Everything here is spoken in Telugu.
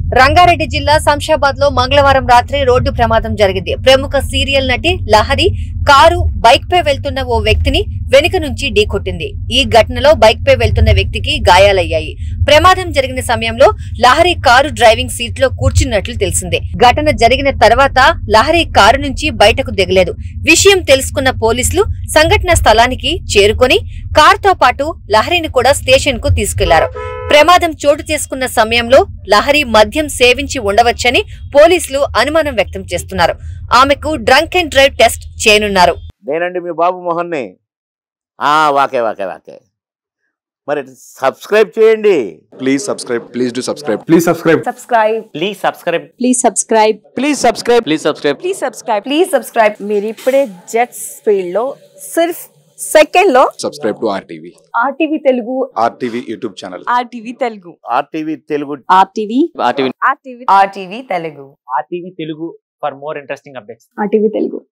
రంగారెడ్డి జిల్లా శంషాబాద్ లో మంగళవారం రాత్రి రోడ్డు ప్రమాదం జరిగింది ప్రముఖ సీరియల్ నటి లహరి కారు బైక్ పై వెళ్తున్న ఓ వ్యక్తిని వెనుక నుంచి ఢీకొట్టింది ఈ ఘటనలో బైక్ పై వెళ్తున్న వ్యక్తికి గాయాలయ్యాయి ప్రమాదం జరిగిన సమయంలో లహరి కారు డ్రైవింగ్ సీట్ లో కూర్చున్నట్లు తెలిసిందే ఘటన జరిగిన తర్వాత లహరి కారు నుంచి బయటకు దిగలేదు విషయం తెలుసుకున్న పోలీసులు సంఘటన స్థలానికి చేరుకొని కారుతో పాటు లహరిని కూడా స్టేషన్ కు తీసుకెళ్లారు ప్రమాదం చోటు చేసుకున్న సమయంలో లహరి మద్యం సేవించి ఉండవచ్చని పోలీసులు అనుమానం వ్యక్తం చేస్తున్నారు ఆమెకు డ్రంక్ అండ్ డ్రైవ్ టెస్ట్ చేయనున్నారు నేనండి మీ బాబు మోహన్ని ఆ, వాకే వాకే వాకే మరి సబ్స్క్రైబ్ చేయండి Please subscribe. Please do subscribe. Please subscribe. subscribe please subscribe please subscribe please subscribe please subscribe please subscribe please subscribe మీరు ఇప్పుడే జెట్స్ ఫీల్డ్ లో సిర్ఫ్ సెకండ్ లో Subscribe to RTV. RTV Telugu RTV YouTube channel. RTV Telugu RTV Telugu RTV RTV RTV RTV Telugu RTV Telugu for more interesting updates RTV Telugu